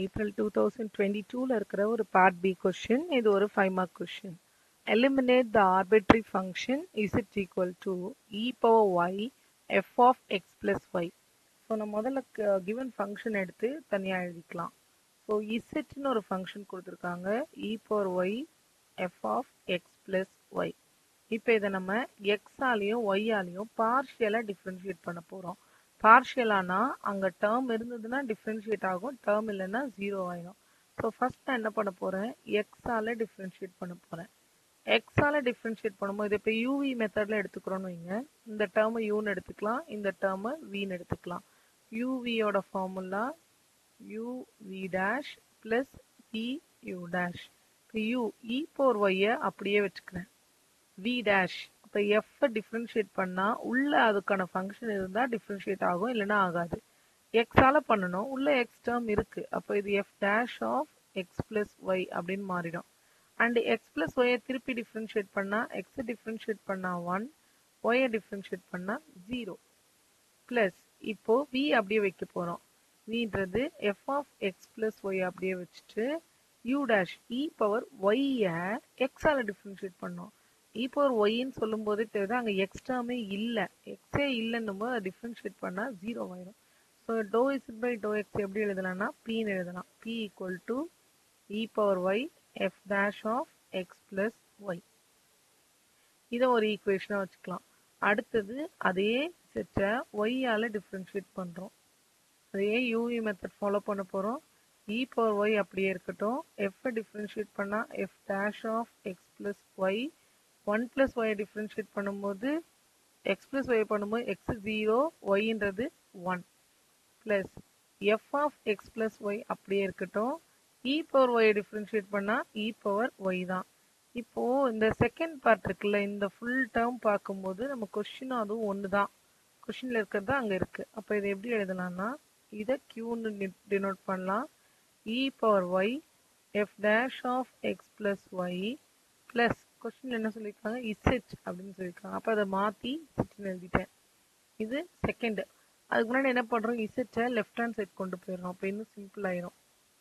April two thousand twenty டூவில் இருக்கிற ஒரு பார்ட் பி கொஷின் இது ஒரு five mark question eliminate the arbitrary function is it equal to e power y f of x plus y so நான் முதல்ல given function எடுத்து தனியாக எழுதிக்கலாம் ஸோ இசட்னு ஒரு ஃபங்க்ஷன் கொடுத்துருக்காங்க e power y f of x plus y இப்போ இதை நம்ம எக்ஸாலையும் ஒய்யாலையும் பார்ஷியலாக டிஃப்ரென்ஷியேட் பண்ண போகிறோம் பார்ஷியலானா அங்கே டேர்ம் இருந்ததுன்னா டிஃப்ரென்ஷியேட் ஆகும் டேர்ம் இல்லைன்னா ஜீரோ ஆயிடும் ஸோ ஃபர்ஸ்ட் நான் என்ன பண்ண போகிறேன் எக்ஸால டிஃப்ரென்ஷியேட் பண்ண போகிறேன் எக்ஸால டிஃப்ரென்ஷியேட் பண்ணும்போது இதை இப்போ யூவி மெத்தடில் எடுத்துக்கிறோன்னு வைங்க இந்த டேர்மை யூன்னு எடுத்துக்கலாம் இந்த டேர்மை வின்னு எடுத்துக்கலாம் யூவியோட formula u v dash plus v u dash இப்போ யூ இ போர் ஒய்யை அப்படியே வச்சுக்கிறேன் வி டேஷ் இப்போ எஃப் டிஃப்ரென்ஷியேட் பண்ணால் உள்ள அதுக்கான ஃபங்க்ஷன் இருந்தால் டிஃப்ரென்ஷியேட் ஆகும் இல்லைன்னா ஆகாது எக்ஸால பண்ணணும் உள்ள எக்ஸ் டேர்ம் இருக்கு அப்போ இது f dash of x plus y அப்படின்னு மாறிடும் அண்ட் எக்ஸ் பிளஸ் ஒய்யை திருப்பி டிஃப்ரென்ஷியேட் பண்ணால் எக்ஸை டிஃப்ரென்ஷியேட் பண்ணால் ஒன் ஒய்யை டிஃப்ரென்ஷியேட் பண்ணால் ஜீரோ ப்ளஸ் இப்போ வி அப்படியே வைக்க போகிறோம் வின்றது f of x plus y அப்படியே வச்சுட்டு யூ டேஷ் இ பவர் ஒய்யை எக்ஸால டிஃப்ரென்ஷியேட் பண்ணோம் இ பவர் ஒய்ன்னு சொல்லும் போதே தெரியுது அங்கே எக்ஸ் டேர்மே இல்லை எக்ஸே இல்லைன்னும் போது அதை டிஃப்ரென்ஷியேட் பண்ணால் ஜீரோ ஆயிடும் ஸோ டோ இஸ் பை டோ எக்ஸ் எப்படி எழுதலாம்னா பின்னு எழுதலாம் p equal to e power y f dash of x plus y இதை ஒரு ஈக்குவேஷனாக வச்சுக்கலாம் அடுத்தது அதே செட்டை ஒய்யால் டிஃப்ரென்ஷியேட் பண்ணுறோம் அதே யூவி மெத்தட் ஃபாலோ பண்ண போகிறோம் இ பவர் ஒய் அப்படியே இருக்கட்டும் எஃப் டிஃப்ரென்ஷியேட் பண்ணால் f dash of x plus y one plus y differentiate பண்ணும்போது எக்ஸ் பிளஸ் ஒய் பண்ணும்போது எக்ஸ் ஜீரோ ஒய்ன்றது one plus f of x plus y அப்படியே இருக்கட்டும் இ பவர் ஒய் டிஃப்ரென்ஷியேட் பண்ணால் இ பவர் ஒய் தான் இப்போ இந்த செகண்ட் பார்ட் இருக்குல்ல இந்த ஃபுல் டேர்ம் பார்க்கும்போது நம்ம கொஷினும் அதுவும் ஒன்று தான் கொஷினில் இருக்கிறது தான் அங்கே இருக்குது அப்போ இதை எப்படி எழுதலாம்னா இதை கியூன்னு டினோட் பண்ணலாம் e power y f dash of x plus y plus கொஷினில் என்ன சொல்லியிருக்காங்க இசெட் அப்படின்னு சொல்லியிருக்காங்க அப்போ அதை மாற்றி இசெட்னு எழுதிட்டேன் இது செகண்டு அதுக்கு முன்னாடி என்ன பண்ணுறோம் இசெட்டை லெஃப்ட் ஹேண்ட் சைட் கொண்டு போயிடுறோம் அப்போ இன்னும் சிம்பிள் ஆயிரும்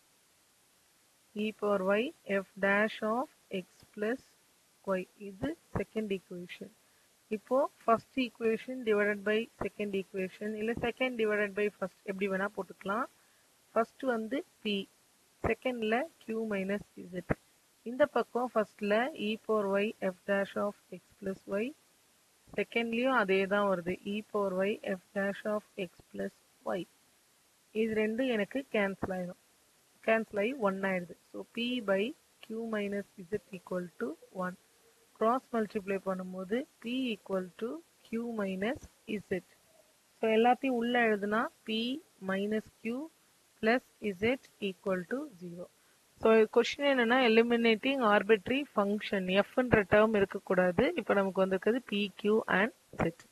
e power y f dash of x plus y இது second equation இப்போ first equation divided by second equation இல்ல second divided by first எப்படி வேணா போட்டுக்கலாம் first வந்து p secondல q minus z இந்த பக்கம் firstல e power y f dash of x plus y செகண்ட்லயும் அதே தான் வருது e power y f dash of x plus y இது ரெண்டும் எனக்கு கேன்சல் ஆயிடும் கேன்சல் ஆகி ஒன் ஆயிடுது so p by q minus z equal to one cross multiply பண்ணும்போது p equal to q minus z so எல்லாத்தையும் உள்ள எழுதுனா p minus q plus z equal to zero so question என்னன்னா eliminating arbitrary function எஃப்ன்ற term இருக்கக்கூடாது இப்போ நமக்கு வந்திருக்கிறது பி கியூ அண்ட் செட்